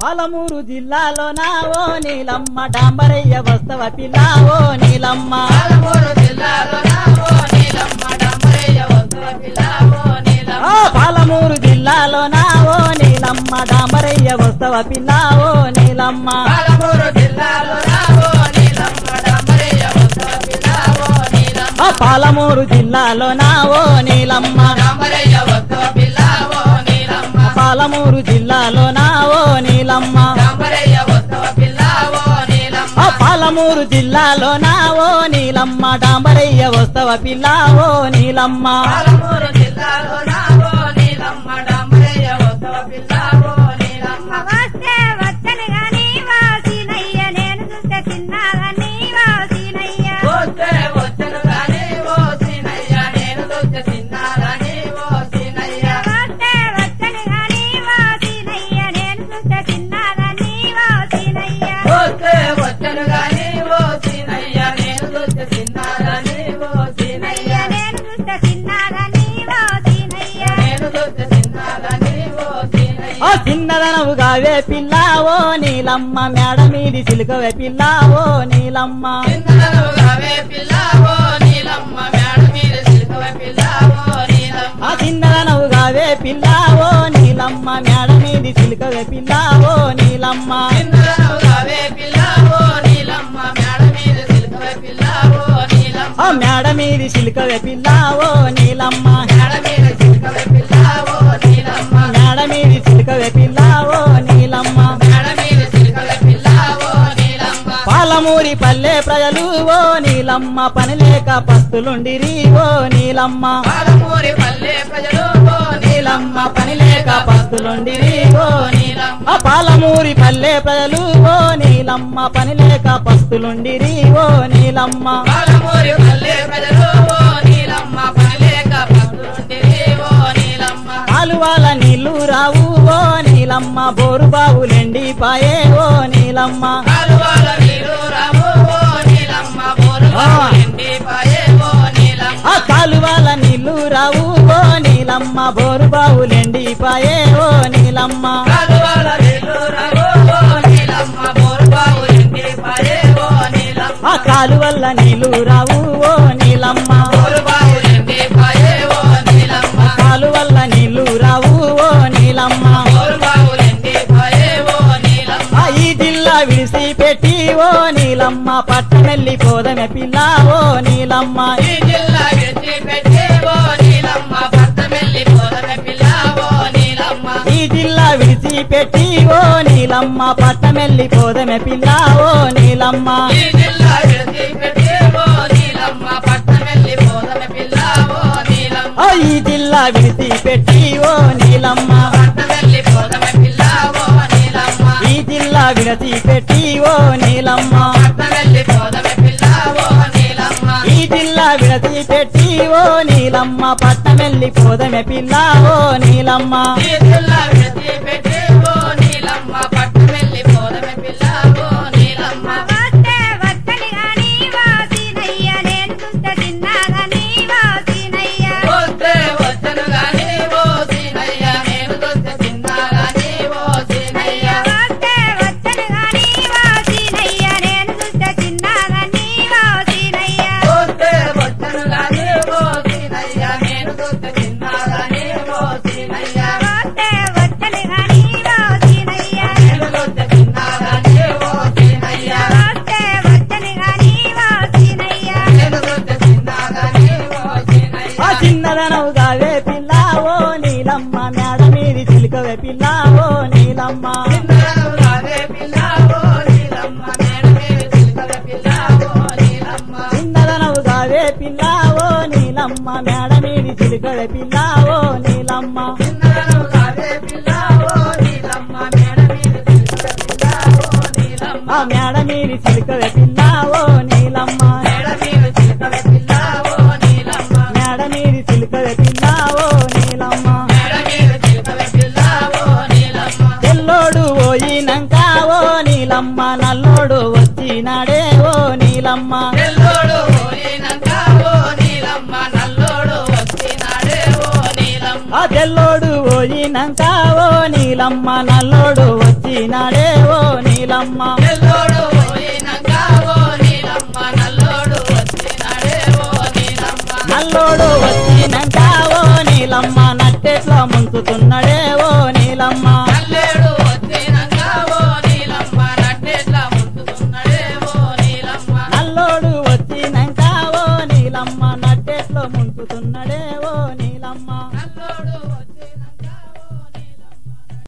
పాలమూరు జిల్లాలో నా ఓ నీలమ్మ డాంబరయ్య వస్తవ పిల్ల ఓ నీలమ్మ పాలమూరు జిల్లాలో నా ఓ నీలమ్మ డాంబరయ్య వస్తువ పిల్ల ఓ నీలమ్మ. ఆ పాలమూరు జిల్లాలో నా ఓ నీలమ్మ డాంబరయ్య వస్తవ పిల్ల ఓ నీలమ్మ పాలమూరు జిల్లాలో నా ఓ నీలమ్మ డాంబరయ్య వస్తువ పిల్ల ఓ నీలమ్మ. ఆ పాలమూరు జిల్లాలో నా ఓ నీలమ్మ డాంబరయ్య వస్తువ పిల్ల ఓ నీలమ్మ. పాలమూరు జిల్లాలో నా ఓ నీలమ్మ డాంబరయ్య వస్తువ పిల్ల ఓ నీలమ్మ. ఆ పాలమూరు జిల్లాలో నా ఓ నీలమ్మ డాంబరయ్య వస్తవ పిల్ల ఓ నీలమ్మ పాలమూరు జిల్లాలో నా ఓ నీలమ్మ డాంబరయ్య వస్తువ పిల్ల ఓ నీలమ్మ. వస్తే వచ్చను గాని వాసినయ్య నేను చూస్తే తిన్నాదని వాసినయ్య వస్తే వచ్చను గాని ఓ సీనయ్య, నేను దొచ్చ తిన్నానని ఓ సీనయ్య. వస్తే వచ్చను గాని వాసినయ్య నేను చూస్తే తిన్నాదని వాసినయ్య వస్తే వచ్చను గాని ఓ సీనయ్య, నేను దొచ్చ తిన్నానని ఓ సీనయ్య. నేను చూస్తే తిన్నాదని వాసినయ్య నేను దొచ్చ తిన్నానని ఓ సీనయ్య. ఆ చిన్నదనవుగావే పిల్ల ఓ నీలమ్మ మేడ మీది చిలుకవే పిల్ల ఓ నీలమ్మ చింతనలుగావే పిల్ల ఓ నీలమ్మ, మేడ మీద చిలుకవే పిల్ల ఓ నీలమ్మ. ఆ చిన్నదనవుగావే పిల్ల ఓ నీలమ్మ మేడ మీది చిలుకవే పిల్ల ఓ నీలమ్మ చింతనలుగావే పిల్ల ఓ నీలమ్మ, మేడ మీద చిలుకవే పిల్ల ఓ నీలమ్మ. ఆ మేడ మీది చిలుకవే పిల్ల ఓ నీలమ్మ మేడ మీద చిలుకవే పిల్ల ఓ నీలమ్మ. మేడ మీది చిలుకవే పిల్ల ఓ నీలమ్మ మేడ మీద చిలుకవే పిల్ల ఓ నీలమ్మ. పాలమూరి పల్లె ప్రజలు ఓ నీలమ్మ పని లేక పస్తులుండిరి ఓ నీలమ్మ పాలమూరి పల్లె ప్రజలు ఓ నీలమ్మ పని లేక పస్తులుండిరి ఓ నీలమ్మ. ఆ పాలమూరి పల్లె ప్రజలు ఓ నీలమ్మ పని లేక పస్తులుండిరి ఓ నీలమ్మ పాలమూరి పల్లె ప్రజలు ఓ నీలమ్మ పని లేక పస్తులుండిరి ఓ నీలమ్మ. కాలువల నీళ్లు రావు ఓ నీలమ్మ బోరు బావులెండిపాయే ఓ నీలమ్మ కాలువల నీరు రావు ఓ నీలమ్మ బోరుబావు ఎండిపాయే ఓ నీలమ్మ. ఆ కాలువల నీళ్లు రావు ఓ నీలమ్మ బోరు బావులెండిపాయే ఓ నీలమ్మ కాలువల నీరు రావు ఓ నీలమ్మ బోరుబావు ఎండిపాయే ఓ నీలమ్మ. ఆ కాలువల్ల నీళ్లు రావు ఓ నీలమ్మ బోరుబావు ఎండిపాయే ఓ నీలమ్మ. కాలువల్ల నీళ్లు రావు ఓ నీలమ్మ బోరుబావు ఎండిపాయే ఓ నీలమ్మ. ఆ ఈ జిల్లా విడిసి పెట్టి ఓ నీలమ్మ పట్టమెల్లి పోదమె పిల్ల ఓ నీలమ్మ ఈ జిల్లా విడిచిపెట్టి ఓ నీలమ్మ పట్టమెల్లి పోదమె పిల్ల ఓ నీలమ్మ. ఈ జిల్లా విడిచి పెట్టి ఓ నీలమ్మ పట్టమెల్లి పోదమె పిల్ల ఓ నీలమ్మ ఈ జిల్లా విడిచిపెట్టి ఓ నీలమ్మ పట్టమెల్లి పోదమె పిల్ల ఓ నీలమ్మ. ఆ ఈ జిల్లా విడిచి పెట్టి ఓ నీలమ్మ పట్టమెల్లి పోదమె పిల్ల ఓ నీలమ్మ. ఈ జిల్లా విడిచి పెట్టి ఓ నీలమ్మ పట్టమెల్లి పోదమె పిల్ల ఓ నీలమ్మ. ఈ జిల్లా విడతి పెట్టి ఓ నీలమ్మ పట్టమెల్లి పోదమె పిల్ల ఓ నీలమ్మ ఈ జిల్లా విడిచిపెట్టి ఓ నీలమ్మ పట్టమెల్లి పోదమె పిల్ల ఓ నీలమ్మ. వస్తే వచ్చను గాని వాసినయ్య నేను చూస్తే తిన్నాదని వాసినయ్య వస్తే వచ్చను గాని ఓ సీనయ్య, నేను దొచ్చ తిన్నాగాని ఓ సీనయ్య. వస్తే వచ్చను గాని వాసినయ్య నేను చూస్తే తిన్నాదని వాసినయ్య వస్తే వచ్చను గాని ఓ సీనయ్య, నేను దొచ్చ తిన్నాగాని ఓ సీనయ్య. వస్తే వచ్చను గాని వాసినయ్య నేను దొచ్చ తిన్నాగాని ఓ సీనయ్య. వస్తే వచ్చను గాని వాసినయ్య నేను దొచ్చ తిన్నాగాని ఓ సీనయ్య. ఆ చిన్నదనవుగావే పిల్ల ఓ నీలమ్మ మేడ మీది చిలుకవే పిల్ల ఓ నీలమ్మ చిన్నదనవుగావే పిల్ల ఓ నీలమ్మ, మేడ మీద చిలుకవే పిల్ల ఓ నీలమ్మ. చిన్నదనవుగావే పిల్ల ఓ నీలమ్మ మేడ మీది చిలుకవే పిల్ల ఓ నీలమ్మ చిన్నదనవుగావే పిల్ల ఓ నీలమ్మ, మేడ మీద చిలుకవే పిల్ల ఓ నీలమ్మ. ఆ మేడ మీది చిలుకవే పిల్ల ఓ నీలమ్మ మేడ మీద చిలుకవే పిల్ల ఓ నీలమ్మ. మేడ మీది చిలుకవే పిల్ల ఓ నీలమ్మ మేడ మీద చిలుకవే పిల్ల ఓ నీలమ్మ. తెల్లోడు పోయినంక ఓ నీలమ్మ నల్లోడు వచ్చినాడే ఓ నీలమ్మ తెల్లోడు పోయినంక ఓ నీలమ్మ, నల్లోడు వచ్చినాడే ఓ నీలమ్మ. ఆ తెల్లోడు పోయినంక ఓ నీలమ్మ నల్లోడు వచ్చి వచ్చినాడే ఓ నీలమ్మ తెల్లోడు పోయినాక ఓ నీలమ్మ నల్లోడు వచ్చినాడే ఓ నీలమ్మ నల్లోడు వచ్చినాక ఓ నీలమ్మ నట్టెట్లా ముంచుతున్నాడే ఓ నీలమ్మ